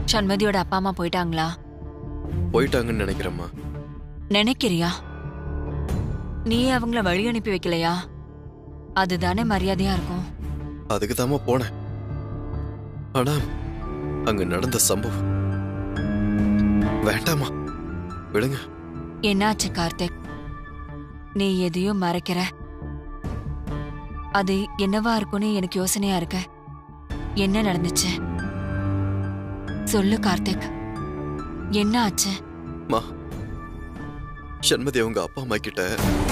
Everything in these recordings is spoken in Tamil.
சண்மதியோட அப்பா அம்மா போயிட்டாங்களா போயிட்டாங்கன்னு நினைக்கிறேம்மா நினைக்கிறியா நீ அவங்கள வழி அனுப்பி வைக்கலையா அதுதானே மரியாதையா இருக்கும் அதுக்கு தாம்மா போனேன் ஆனா அங்க நடந்த சம்பவம் வேண்டாமா விடுங்க என்னாச்சு கார்த்திக் நீ எதையும் மறைக்கிற அது என்னவா இருக்கும்னு எனக்கு யோசனையா இருக்க என்ன நடந்துச்சு சொல்லு கார்த்திக் என்ன ஆச்சு மா சண்மதி அவங்க அப்பா அம்மா கிட்ட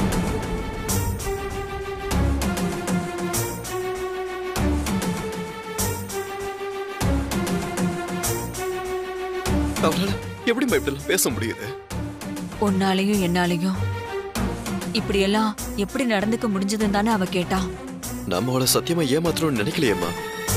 அவளால எப்படிம்மா இப்படிலாம் பேச முடியுது உன்னாலையும் என்னாலையும் இப்படியெல்லாம் எப்படி நடந்துக்க முடிஞ்சதுன்னு தானே அவ கேட்டா நம்ம அவளை சத்தியமா ஏமாத்தணும்னு நினைக்கலையேம்மா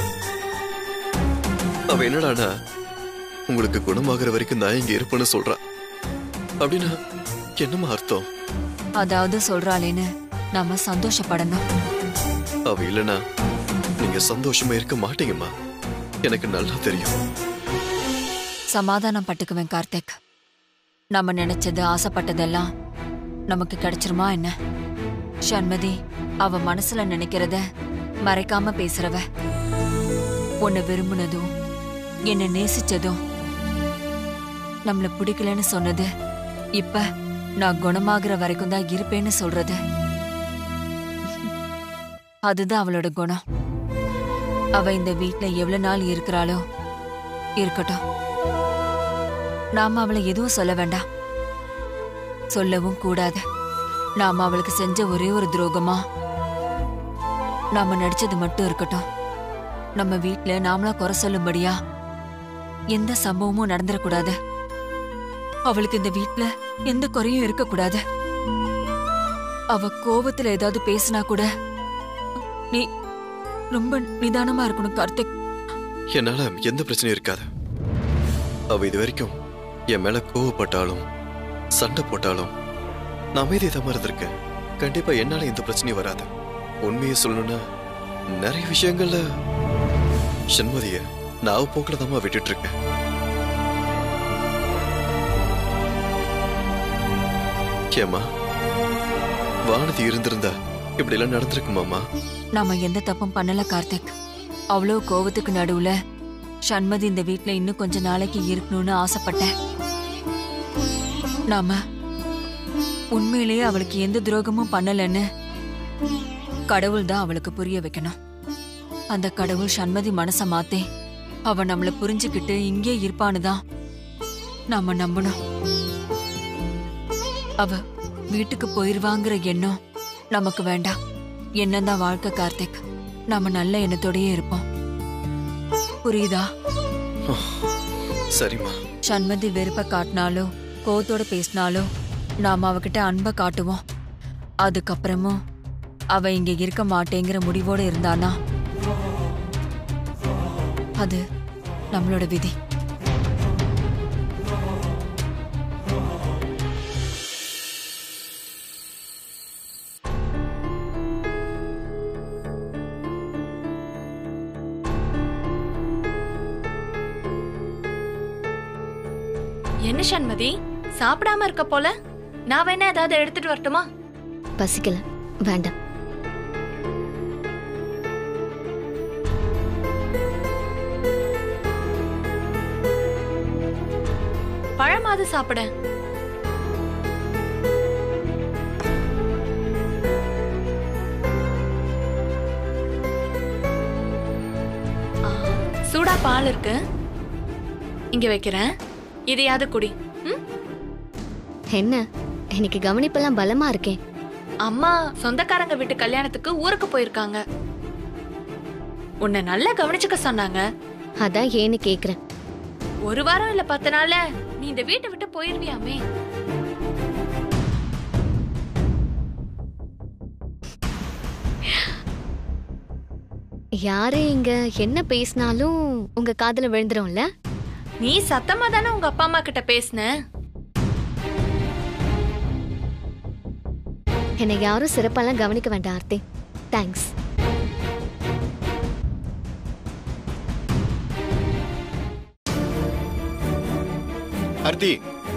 அவ என்னடானா உங்களுக்கு குணமாகிற வரைக்கும் நான் இங்க இருப்பேன்னு சொல்றா அப்படின்னா என்னம்மா அர்த்தம் அதாவது சொல்றாளேன்னு நாம சந்தோஷப்படணும் அவ இல்லைன்னா நீங்க சந்தோஷமா இருக்க மாட்டீங்கம்மா எனக்கு நல்லா தெரியும் சமாதானம் பட்டுக்குவேன் கார்த்திக் நம்ம நினைச்சது ஆசைப்பட்டதெல்லாம் நமக்கு கிடைச்சிருமா என்ன சண்மதி அவ மனசுல நினைக்கிறத மறைக்காம பேசுறவ உன்னை விரும்புனதும் என்னை நேசிச்சதும் நம்மள பிடிக்கலன்னு சொன்னது இப்ப நான் குணமாகிற வரைக்கும் தான் இருப்பேன்னு சொல்றது அதுதான் அவளோட குணம் அவ இந்த வீட்ல எவ்வளவு நாள் இருக்கிறாளோ இருக்கட்டும் நாம அவளை எதுவும் சொல்ல வேண்டாம் சொல்லவும் கூடாது நாம அவளுக்கு செஞ்ச ஒரே ஒரு துரோகமா நாம நடிச்சது மட்டும் இருக்கட்டும் நம்ம வீட்ல நாமளா குறை சொல்லும்படியா எந்த சம்பவமும் நடந்துடக்கூடாது அவளுக்கு இந்த வீட்ல எந்த குறையும் இருக்கக்கூடாது அவ கோவத்துல ஏதாவது பேசினா கூட நீ ரொம்ப நிதானமா இருக்கணும் கார்த்திக் என்னால எந்த பிரச்சனையும் இருக்காது அவ இது வரைக்கும் என் மேல கோவப்பட்டாலும் சண்டை போட்டாலும் நான் அமைதியை இருந்திருக்கேன் கண்டிப்பா என்னால எந்த பிரச்சனையும் வராது உண்மையை சொல்லணும்னா நிறைய விஷயங்கள்ல சண்மதிய நான் போக்கில தான் விட்டுட்டு இருக்கேன் ஏம்மா வானதி இருந்திருந்தா இப்படி எல்லாம் நடந்திருக்குமாமா நாம எந்த தப்பும் பண்ணல கார்த்திக் அவ்வளோ கோவத்துக்கு நடுவுல சண்மதி இந்த வீட்ல இன்னும் கொஞ்ச நாளைக்கு இருக்கணும்னு ஆசைப்பட்டேன் நாம உண்மையிலேயே அவளுக்கு எந்த துரோகமும் பண்ணலன்னு கடவுள் தான் அவளுக்கு புரிய வைக்கணும் அந்த கடவுள் சண்மதி மனச மாத்தே அவ நம்மள புரிஞ்சுக்கிட்டு இங்கே இருப்பான்னு தான் நாம நம்பணும் அவ வீட்டுக்கு போயிருவாங்கிற எண்ணம் நமக்கு வேண்டாம் என்னதான் வாழ்க்கை கார்த்திக் நாம நல்ல எண்ணத்தோடயே இருப்போம் புரியுதா சரிம்மா சண்மதி வெறுப்ப காட்டினாலோ கோவத்தோட பேசினாலோ நாம அவகிட்ட அன்பை காட்டுவோம் அதுக்கப்புறமும் அவ இங்க இருக்க மாட்டேங்கிற முடிவோட இருந்தானா அது நம்மளோட விதி என்ன சண்மதி சாப்பிடாம இருக்க போல நான் வேணா ஏதாவது எடுத்துட்டு வரட்டுமா பசிக்கல வேண்டாம் பழமாவது சாப்பிட ஆ, சூடா பால் இருக்கு இங்க வைக்கிறேன் இதையாவது குடி ம்? என்ன இன்னைக்கு கவனிப்பெல்லாம் பலமா இருக்கேன் அம்மா சொந்தக்காரங்க வீட்டு கல்யாணத்துக்கு ஊருக்கு போயிருக்காங்க உன்னை நல்லா கவனிச்சுக்க சொன்னாங்க அதான் ஏன்னு கேக்குறேன் ஒரு வாரம் இல்ல பத்து நாள்ல நீ இந்த வீட்டை விட்டு போயிருவியாமே யாரு இங்க என்ன பேசினாலும் உங்க காதுல விழுந்துரும்ல நீ சத்தமா தானே உங்க அப்பா அம்மா கிட்ட பேசின என்னை யாரும் சிறப்பாலாம் கவனிக்க வேண்டாம் ஆர்த்தி தேங்க்ஸ் ஆர்த்தி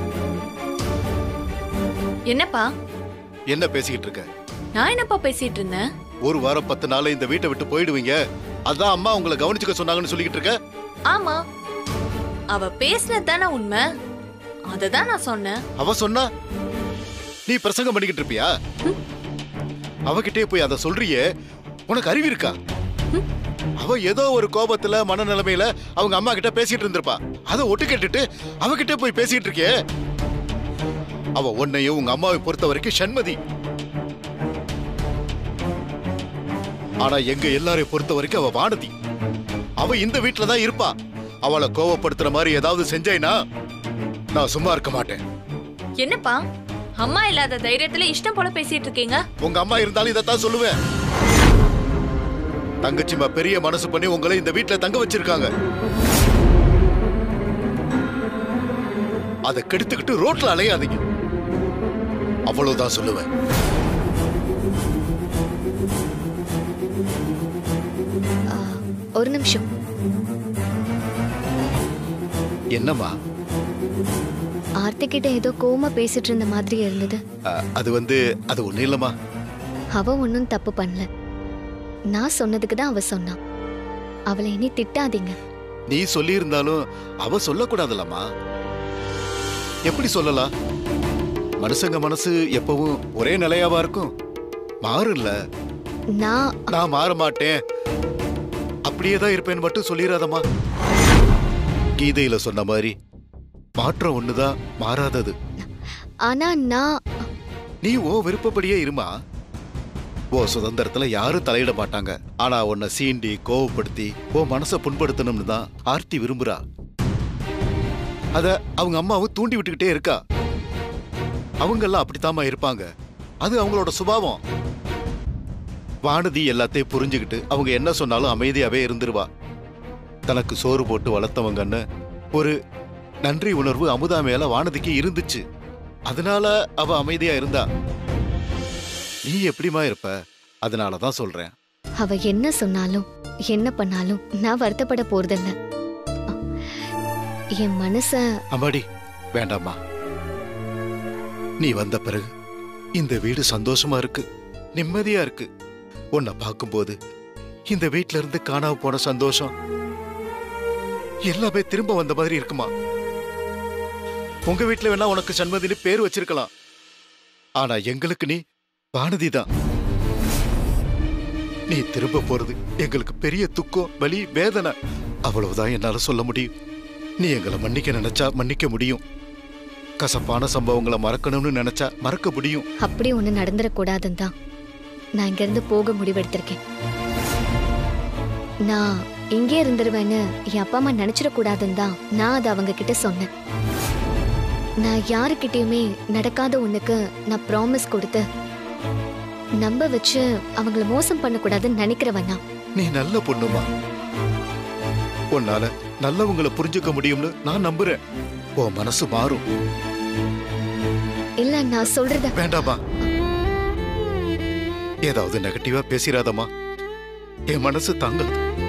என்னப்பா என்ன பேசிக்கிட்டு இருக்க நான் என்னப்பா பேசிட்டு இருந்தேன் ஒரு வாரம் பத்து நாள் இந்த வீட்டை விட்டு போயிடுவீங்க அதான் அம்மா உங்களை கவனிச்சுக்க சொன்னாங்கன்னு சொல்லிக்கிட்டு இருக்க ஆமா அவ பேசினது தானே உண்மை அததான் நான் சொன்னேன் அவ சொன்னா நீ பிரசங்கம் பண்ணிக்கிட்டு இருப்பியா அவகிட்டே போய் அதை சொல்றியே உனக்கு அறிவு இருக்கா அவ ஏதோ ஒரு கோபத்துல மனநிலைமையில அவங்க அம்மா கிட்ட பேசிட்டு இருந்திருப்பா அதை ஒட்டு கேட்டுட்டு அவகிட்ட போய் பேசிட்டு இருக்கியே அவ உன்னையும் உங்க அம்மாவை பொறுத்த வரைக்கும் சண்மதி ஆனா எங்க எல்லாரையும் பொறுத்த வரைக்கும் அவ வானதி அவ இந்த வீட்டுல தான் இருப்பா அவளை கோவப்படுத்துற மாதிரி ஏதாவது செஞ்சேனா நான் சும்மா இருக்க மாட்டேன் என்னப்பா அம்மா இல்லாத தைரியத்துல இஷ்டம் போல பேசிட்டு இருக்கீங்க உங்க அம்மா இருந்தாலும் இதைத்தான் சொல்லுவேன் தங்கச்சிமா பெரிய மனசு பண்ணி உங்களை இந்த வீட்டுல தங்க வச்சிருக்காங்க அதை கெடுத்துக்கிட்டு ரோட்ல அலையாதீங்க அவ்வளவுதான் சொல்லுவேன் ஆ, ஒரு நிமிஷம் என்னம்மா ஆர்த்தி கிட்ட ஏதோ கோவமா பேசிட்டு இருந்த மாதிரி இருந்தது அஹ், அது வந்து அது ஒண்ணு இல்லம்மா அவ ஒன்றும் தப்பு பண்ணல நான் சொன்னதுக்கு தான் அவ சொன்னான் அவளை இனி திட்டாதீங்க நீ சொல்லி இருந்தாலும் அவ சொல்லக்கூடாதுல்லம்மா எப்படி சொல்லலாம் மனுஷங்க மனசு எப்பவும் ஒரே நிலையாவா இருக்கும் மாறும்ல நான் நான் மாற மாட்டேன் அப்படியே தான் இருப்பேன்னு மட்டும் சொல்லிடாதம்மா கீதையில சொன்ன மாதிரி மாற்றம் ஒண்ணுதான் மாறாதது ஆனா நான் நீ ஓ விருப்பப்படியே இருமா ஓ சுதந்திரத்துல யாரும் தலையிட மாட்டாங்க ஆனா உன்னை சீண்டி கோவப்படுத்தி ஓ மனசை புண்படுத்தணும்னு தான் ஆர்த்தி விரும்புறா அத அவங்க அம்மாவும் தூண்டி விட்டுக்கிட்டே இருக்கா அவங்க எல்லாம் அப்படித்தாம்மா இருப்பாங்க அது அவங்களோட சுபாவம் வானதி எல்லாத்தையும் புரிஞ்சுக்கிட்டு அவங்க என்ன சொன்னாலும் அமைதியாவே இருந்துருவா தனக்கு சோறு போட்டு வளர்த்தவங்கன்னு ஒரு நன்றி உணர்வு அமுதா மேல வானதிக்கு இருந்துச்சு அதனால அவ அமைதியா இருந்தா நீ எப்படிமா இருப்ப அதனால தான் சொல்றேன் அவ என்ன சொன்னாலும் என்ன பண்ணாலும் நான் வருத்தப்பட போறதில்ல என் மனச அம்மாடி வேண்டாம்மா நீ வந்த பிறகு இந்த வீடு சந்தோஷமா இருக்கு நிம்மதியா இருக்கு உன்னை பார்க்கும்போது இந்த வீட்ல இருந்து காணாம போன சந்தோஷம் எல்லாமே திரும்ப வந்த மாதிரி இருக்குமா உங்க வீட்ல வேணா உனக்கு சண்மதினு பேர் வச்சிருக்கலாம் ஆனா எங்களுக்கு நீ வானதி தான் நீ திரும்ப போறது எங்களுக்கு பெரிய துக்கம் வலி வேதனை அவ்வளவுதான் என்னால சொல்ல முடியும் நீ எங்களை மன்னிக்க நினைச்சா மன்னிக்க முடியும் கசப்பான சம்பவங்களை மறக்கணும்னு நினைச்சா மறக்க முடியும் அப்படி ஒண்ணு நடந்துடக்கூடாதுன்னு தான் நான் இங்கிருந்து போக முடிவெடுத்திருக்கேன் நான் இங்கே இருந்துருவேன்னு என் அப்பா அம்மா நினைச்சிடக்கூடாதுன்னு தான் நான் அதை அவங்க கிட்ட சொன்னேன் நான் யாருக்கிட்டயுமே நடக்காத ஒண்ணுக்கு நான் ப்ராமிஸ் கொடுத்து நம்ப வச்சு அவங்கள மோசம் பண்ணக்கூடாதுன்னு நினைக்கிறவனா நீ நல்ல பொண்ணுமா உன்னால நல்லவங்களை புரிஞ்சுக்க முடியும்னு நான் நம்புறேன் உன் மனசு மாறும் இல்ல நான் சொல்றத வேண்டாமா ஏதாவது நெகட்டிவா பேசிராதம்மா என் மனசு தாங்கல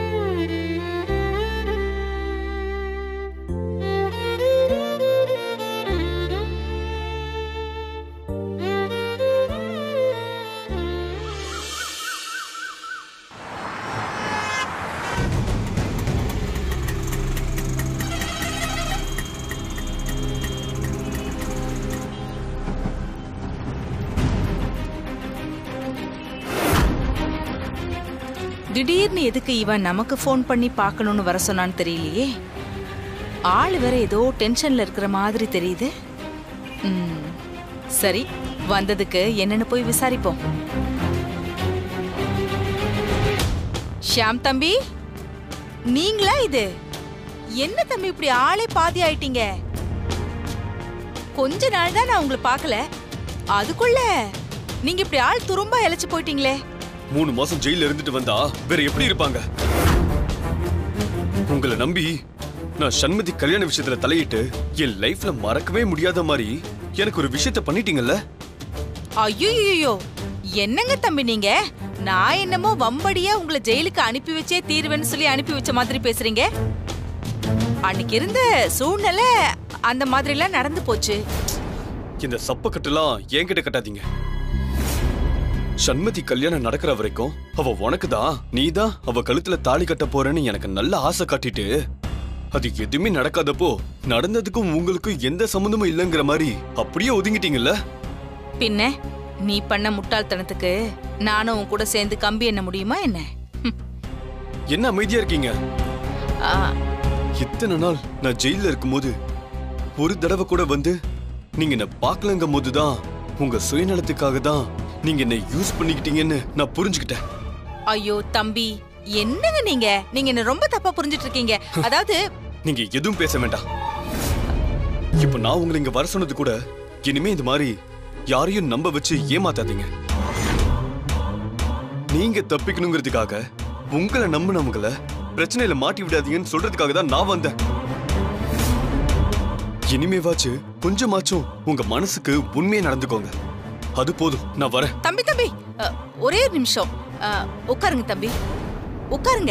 திடீர்னு எதுக்கு இவன் நமக்கு ஃபோன் பண்ணி பார்க்கணும்னு வர சொன்னான்னு தெரியலையே ஆள் வேற ஏதோ டென்ஷன்ல இருக்கிற மாதிரி தெரியுது ம், சரி வந்ததுக்கு என்னன்னு போய் விசாரிப்போம் ஷியாம் தம்பி நீங்களா இது என்ன தம்பி இப்படி ஆளே பாதி ஆயிட்டீங்க கொஞ்ச நாள் தான் நான் உங்களை பார்க்கல அதுக்குள்ள நீங்க இப்படி ஆள் துரும்பா இழைச்சு போயிட்டீங்களே மூணு மாசம் ஜெயில இருந்துட்டு வந்தா வேற எப்படி இருப்பாங்க உங்களை நம்பி நான் சண்மதி கல்யாண விஷயத்துல தலையிட்டு என் லைஃப்ல மறக்கவே முடியாத மாதிரி எனக்கு ஒரு விஷயத்த பண்ணிட்டீங்கல்ல ஐயோ என்னங்க தம்பி நீங்க நான் என்னமோ வம்படியா உங்களை ஜெயிலுக்கு அனுப்பி வச்சே தீர்வேன்னு சொல்லி அனுப்பி வச்ச மாதிரி பேசுறீங்க அன்னைக்கு இருந்த சூழ்நிலை அந்த மாதிரிலாம் நடந்து போச்சு இந்த சப்ப கட்டெல்லாம் என்கிட்ட கட்டாதீங்க சண்மதி கல்யாணம் நடக்கிற வரைக்கும் அவ உனக்குதான் நீதான் அவ கழுத்துல தாலி கட்ட போறேன்னு எனக்கு நல்ல ஆசை காட்டிட்டு அது எதுவுமே நடக்காதப்போ நடந்ததுக்கும் உங்களுக்கும் எந்த சம்மந்தமும் இல்லைங்கிற மாதிரி அப்படியே ஒதுங்கிட்டீங்கல்ல பின்ன நீ பண்ண முட்டாள்தனத்துக்கு நானும் உன் கூட சேர்ந்து கம்பி என்ன முடியுமா என்ன ஹம். என்ன அமைதியா இருக்கீங்க ஆ, இத்தனை நாள் நான் ஜெயில இருக்கும்போது ஒரு தடவை கூட வந்து நீங்க என்ன பார்க்கலங்கும் போதுதான் உங்க சுயநலத்துக்காக தான் நீங்க என்ன யூஸ் பண்ணிக்கிட்டீங்கன்னு நான் புரிஞ்சுக்கிட்டேன் ஐயோ தம்பி என்னங்க நீங்க நீங்க என்ன ரொம்ப தப்பா புரிஞ்சிட்டு இருக்கீங்க அதாவது நீங்க எதுவும் பேச வேண்டாம் இப்ப நான் உங்களை இங்க வர சொன்னது கூட இனிமே இந்த மாதிரி யாரையும் நம்ப வச்சு ஏமாத்தாதீங்க நீங்க தப்பிக்கணுங்கிறதுக்காக உங்களை நம்பினவங்கள பிரச்சனையில மாட்டி விடாதீங்கன்னு சொல்றதுக்காக தான் நான் வந்தேன் இனிமேவாச்சு கொஞ்சமாச்சும் உங்க மனசுக்கு உண்மையா நடந்துக்கோங்க அது போதும் நான் வரேன் தம்பி தம்பி அ, ஒரே ஒரு நிமிஷம் அ, உட்காருங்க தம்பி உட்காருங்க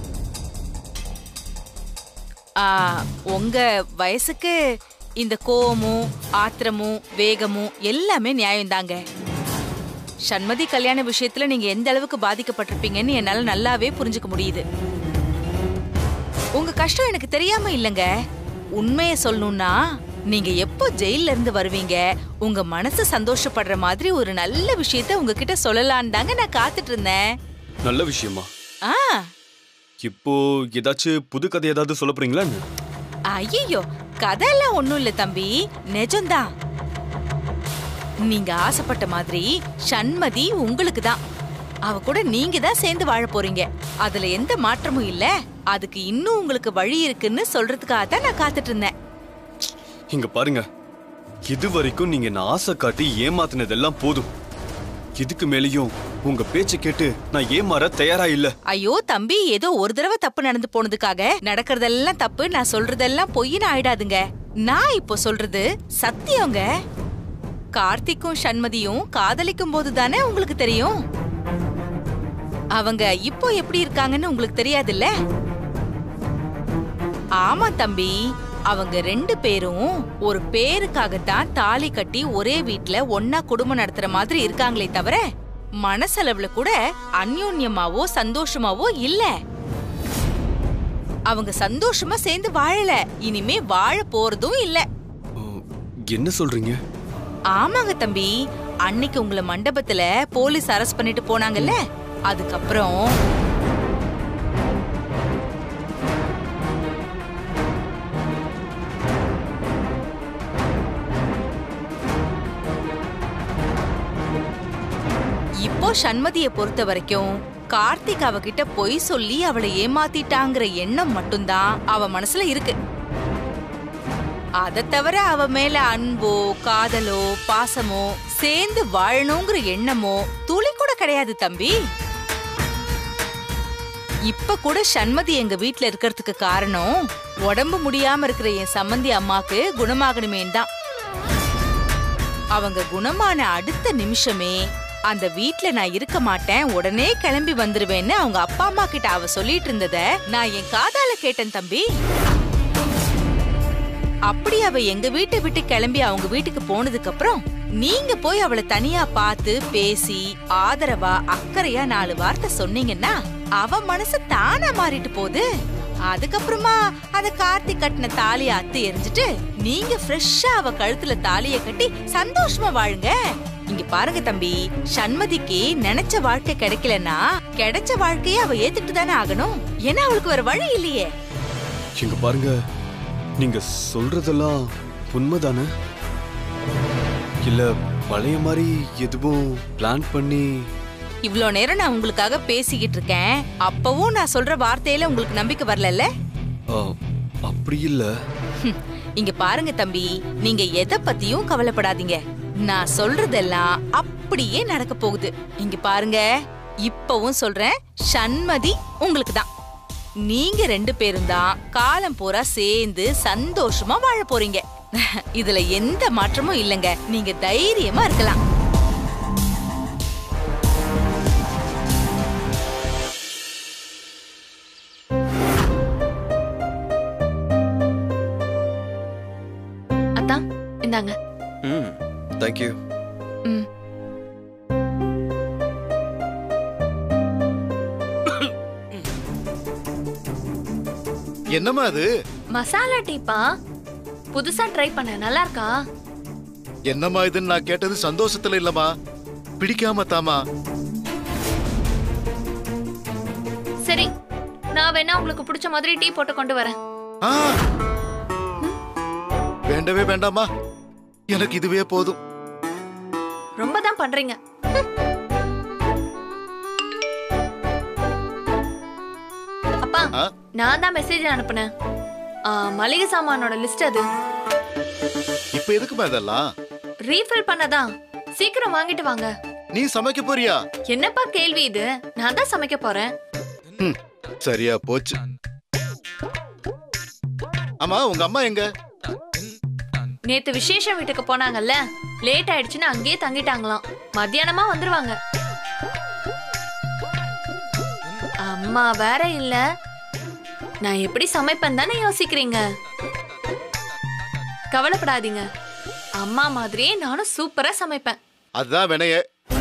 ஆ, உங்க வயசுக்கு இந்த கோவமும் ஆத்திரமும் வேகமும் எல்லாமே நியாயம்தாங்க சண்மதி கல்யாண விஷயத்துல நீங்க எந்த அளவுக்கு பாதிக்கப்பட்டிருப்பீங்கன்னு என்னால நல்லாவே புரிஞ்சுக்க முடியுது உங்க கஷ்டம் எனக்கு தெரியாம இல்லைங்க உண்மையை சொல்லணும்னா நீங்க எப்போ ஜெயில்ல இருந்து வருவீங்க உங்க மனசு சந்தோஷப்படுற மாதிரி ஒரு நல்ல விஷயத்த உங்ககிட்ட சொல்லலான்னு தாங்க நான் காத்துட்டு இருந்தேன் நல்ல விஷயமா ஆ இப்போ ஏதாச்சும் புது கதை ஏதாவது சொல்ல போறீங்களா என்ன? ஐயோ கதையெல்லாம் ஒண்ணும் இல்ல தம்பி நிஜம்தான் நீங்க ஆசைப்பட்ட மாதிரி சண்மதி உங்களுக்கு தான் அவ கூட நீங்க தான் சேர்ந்து வாழ போறீங்க அதுல எந்த மாற்றமும் இல்ல அதுக்கு இன்னும் உங்களுக்கு வழி இருக்குன்னு சொல்றதுக்காக தான் நான் காத்துட்டு இருந்தேன் இங்க பாருங்க இது வரைக்கும் நீங்க என்ன ஆசை காட்டி ஏமாத்தினதெல்லாம் போதும் இதுக்கு மேலேயும் உங்க பேச்சை கேட்டு நான் ஏமாற தயாரா இல்ல ஐயோ தம்பி ஏதோ ஒரு தடவை தப்பு நடந்து போனதுக்காக நடக்கிறதெல்லாம் தப்பு நான் சொல்றதெல்லாம் பொய்ன்னு ஆயிடாதுங்க நான் இப்போ சொல்றது சத்தியங்க கார்த்திக்கும் சண்மதியும் காதலிக்கும் போது தானே உங்களுக்கு தெரியும் அவங்க இப்போ எப்படி இருக்காங்கன்னு உங்களுக்கு தெரியாதுல்ல ஆமா தம்பி அவங்க ரெண்டு பேரும் ஒரு பேருக்காகத்தான் தாலி கட்டி ஒரே வீட்ல ஒன்னா குடும்பம் நடத்துற மாதிரி இருக்காங்களே தவிர மனசளவுல கூட அந்யோன்யமாவோ சந்தோஷமாவோ இல்ல அவங்க சந்தோஷமா சேர்ந்து வாழல இனிமே வாழ போறதும் இல்ல ஓ, என்ன சொல்றீங்க ஆமாங்க தம்பி அன்னைக்கு உங்களை மண்டபத்துல போலீஸ் அரெஸ்ட் பண்ணிட்டு போனாங்கல்ல அதுக்கப்புறம் இப்போ சண்மதிய பொறுத்த வரைக்கும் கார்த்திக் அவகிட்ட பொய் சொல்லி அவளை ஏமாத்திட்டாங்கிற எண்ணம் மட்டும்தான் அவ மனசுல இருக்கு அத தவிர அவ மேல அன்போ காதலோ பாசமோ சேர்ந்து வாழணுங்கிற எண்ணமோ துளி கூட கிடையாது தம்பி இப்ப கூட சண்மதி எங்க வீட்ல இருக்கிறதுக்கு காரணம் உடம்பு முடியாம இருக்கிற என் சம்மந்தி அம்மாக்கு குணமாகணுமேன் தான் அவங்க குணமான அடுத்த நிமிஷமே அந்த வீட்ல நான் இருக்க மாட்டேன் உடனே கிளம்பி வந்துருவேன்னு அவங்க அப்பா அம்மா கிட்ட அவ சொல்லிட்டு இருந்தத நான் என் காதால கேட்டேன் தம்பி அப்படி அவ எங்க வீட்டை விட்டு கிளம்பி அவங்க வீட்டுக்கு போனதுக்கு அப்புறம் நீங்க போய் அவளை தனியா பார்த்து பேசி ஆதரவா அக்கறையா நாலு வார்த்தை சொன்னீங்கன்னா அவ மனசு தானா மாறிட்டு போகுது அதுக்கப்புறமா அத கார்த்திக் கட்டின தாலிய அத்து எரிஞ்சிட்டு நீங்க ஃப்ரெஷ்ஷா அவ கழுத்துல தாலிய கட்டி சந்தோஷமா வாழுங்க இங்க பாருங்க தம்பி சண்மதிக்கு நினைச்ச வாழ்க்கை கிடைக்கலன்னா கிடைச்ச வாழ்க்கைய அவ ஏத்துட்டு தானே ஆகணும் ஏன்னா அவளுக்கு வேற வழி இல்லையே இங்க பாருங்க நீங்க சொல்றதெல்லாம் உண்மைதானே இல்ல பழைய மாதிரி எதுவும் பிளான் பண்ணி இவ்ளோ நேரம் நான் உங்களுக்காக பேசிக்கிட்டு இருக்கேன் அப்பவும் நான் சொல்ற வார்த்தையில உங்களுக்கு நம்பிக்கை வரலல்ல ஆ, அப்படி இல்ல ஹம், இங்க பாருங்க தம்பி நீங்க எதை பத்தியும் கவலைப்படாதீங்க நான் சொல்றதெல்லாம் அப்படியே நடக்க போகுது இங்க பாருங்க இப்பவும் சொல்றேன் சண்மதி உங்களுக்கு தான் நீங்க ரெண்டு பேரும் தான் காலம் பூரா சேர்ந்து சந்தோஷமா வாழ போறீங்க இதுல எந்த மாற்றமும் இல்லைங்க நீங்க தைரியமா இருக்கலாம் அதான் இந்தாங்க ம் தேங்க்யூ ம் என்னம்மா அது மசாலா டீப்பா புதுசா ட்ரை பண்ண நல்லா இருக்கா என்னம்மா இதுன்னு நான் கேட்டது சந்தோஷத்துல இல்லம்மா பிடிக்காம தாமா சரி நான் வேணா உங்களுக்கு பிடிச்ச மாதிரி டீ போட்டு கொண்டு வரேன் ஆ! வேண்டவே வேண்டாமா எனக்கு இதுவே போதும் ரொம்ப தான் பண்றீங்க அப்பா ஆ? நான் தான் மெசேஜ் அனுப்புனேன் ஆ, மளிகை சாமானோட லிஸ்ட் அது இப்ப எதுக்குமா இதெல்லாம் ரீஃபில் பண்ணதான் சீக்கிரம் வாங்கிட்டு வாங்க நீ சமைக்க போறியா என்னப்பா கேள்வி இது நான் தான் சமைக்க போறேன் ம், சரியா போச்சு ஆமா உங்க அம்மா எங்க நேத்து விசேஷம் வீட்டுக்கு போனாங்கல்ல லேட் ஆயிடுச்சுன்னு அங்கேயே தங்கிட்டாங்களாம் மத்தியானமா வந்துருவாங்க அம்மா வேற இல்ல நான் எப்படி சமைப்பேன் தானே யோசிக்கிறீங்க கவலைப்படாதீங்க அம்மா மாதிரியே நானும் சூப்பரா சமைப்பேன் அதுதான் வினைய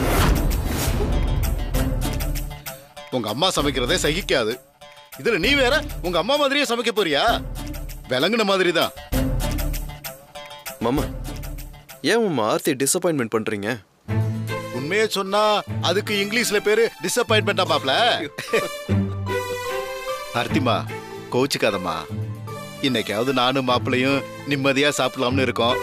உங்க அம்மா சமைக்கிறதே சகிக்காது இதுல நீ வேற உங்க அம்மா மாதிரியே சமைக்க போறியா விளங்குன மாதிரி தான் மாமா ஏன் மாமா ஆர்த்தி டிசப்பாயின்மெண்ட் பண்றீங்க உண்மையே சொன்னா அதுக்கு இங்கிலீஷ்ல பேரு டிசப்பாயின்மெண்டா மாப்ள ஆர்த்திமா கோச்சுக்காதம்மா இன்னைக்காவது நானும் மாப்பிளையும் நிம்மதியா சாப்பிடலாம்னு இருக்கோம்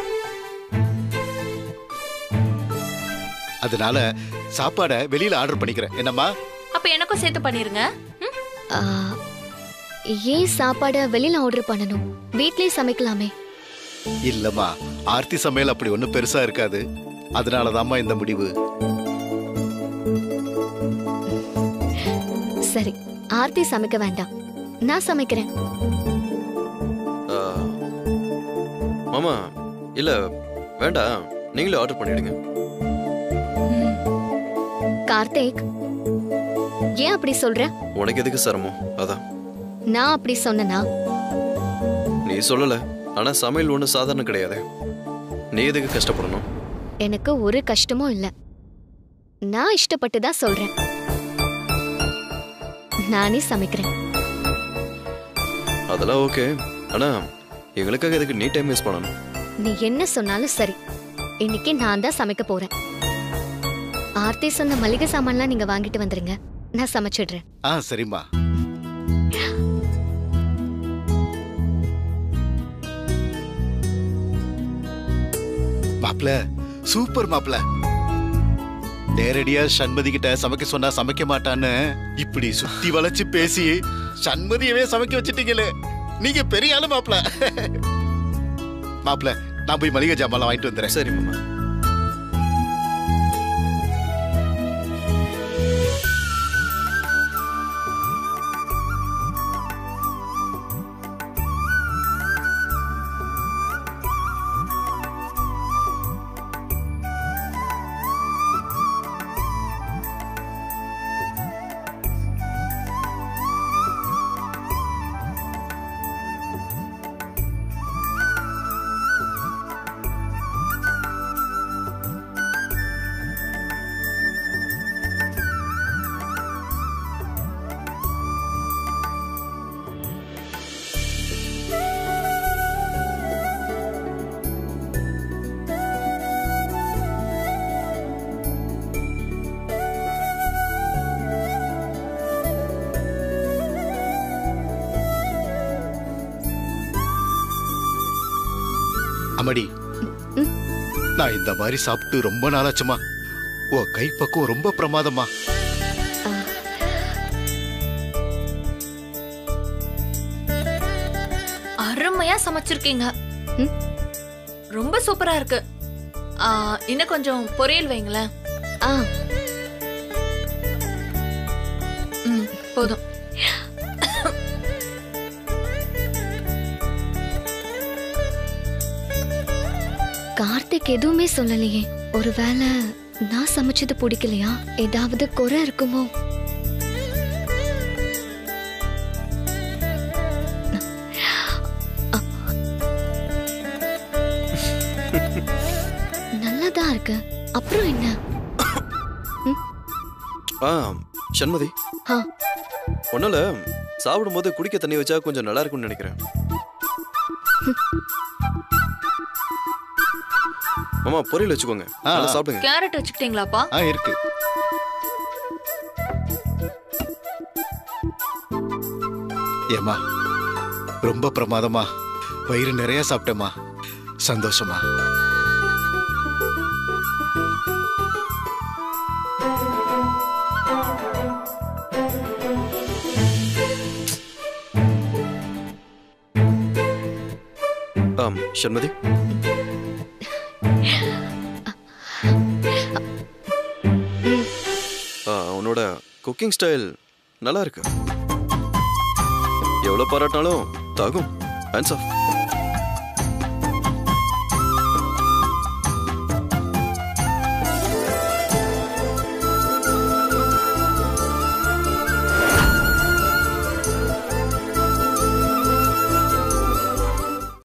அதனால சாப்பாடை வெளியில ஆர்டர் பண்ணிக்கிறேன் என்னம்மா அப்ப எனக்கும் சேர்த்து பண்ணிருங்க ம்? ஆ, ஏன் சாப்பாடை வெளியில ஆர்டர் பண்ணணும் வீட்லயே சமைக்கலாமே இல்லம்மா ஆர்த்தி சமையல் அப்படி ஒன்றும் பெருசா இருக்காது அதனாலதாம்மா இந்த முடிவு சரி ஆர்த்தி சமைக்க வேண்டாம் நான் சமைக்கிறேன் ஆ, மாமா இல்ல வேண்டாம் நீங்களே ஆர்டர் பண்ணிடுங்க கார்த்திக் ஏன் அப்படி சொல்ற உனக்கு எதுக்கு சிரமம் அதான் நான் அப்படி சொன்னனா நீ சொல்லல ஆனா சமையல் ஒண்ணு சாதாரணம் கிடையாது நீ எதுக்கு கஷ்டப்படணும் எனக்கு ஒரு கஷ்டமும் இல்ல நான் இஷ்டப்பட்டு தான் சொல்றேன் நானே சமைக்கிறேன் அதெல்லாம் ஓகே ஆனா எங்களுக்காக எதுக்கு நீ டைம் வேஸ்ட் பண்ணணும் நீ என்ன சொன்னாலும் சரி இன்னைக்கு நான் தான் சமைக்க போறேன் ஆர்த்தி சொன்ன மளிகை சாமான்லாம் நீங்க வாங்கிட்டு வந்துருங்க நான் சமைச்சிடுறேன் ஆ சரிம்மா மாப்ள சூப்பர் மாப்ள நேரடியா சண்மதி கிட்ட சமைக்க சொன்னா சமைக்க மாட்டான்னு இப்படி சுத்தி வளைச்சு பேசி சண்மதியவே சமைக்க வச்சிட்டீங்களே நீங்க பெரிய ஆளு மாப்ள மாப்ள நான் போய் மளிகை ஜாமான் வாங்கிட்டு வந்துடுறேன் சரி மாமா அமடி நான் இந்த மாதிரி சாப்பிட்டு ரொம்ப நாளாச்சுமா உன் கைப்பக்குவம் ரொம்ப பிரமாதமா அருமையா சமைச்சிருக்கீங்க ம். ரொம்ப சூப்பரா இருக்கு ஆ, இன்னும் கொஞ்சம் பொரியல் வைங்களேன் ஆ ம் போதும் கார்த்திக் எதுவுமே சொல்லலையே ஒருவேளை நான் சமைச்சது பிடிக்கலையா ஏதாவது குறை இருக்குமோ இருக்கு அப்புறம் என்ன ஆ சண்மதி ஆ ஒன்றும் இல்லை சாப்பிடும்போது குடிக்க தண்ணி வச்சா கொஞ்சம் நல்லா இருக்கும்னு நினைக்கிறேன் மாமா பொரியல் வச்சுக்கோங்க ஆ, நல்லா ஆ. சாப்பிடுங்க கேரட் வச்சுக்கிட்டீங்களாப்பா ஆ இருக்கு ஏமா ரொம்ப பிரமாதமா வயிறு நிறைய சாப்பிட்டேம்மா சந்தோஷமா ஆம் சண்மதி ஆ, உன்னோட குக்கிங் ஸ்டைல் நல்லா இருக்கு எவ்வளோ பாராட்டினாலும் தாகும் ஹேண்ட்ஸ் ஆஃப்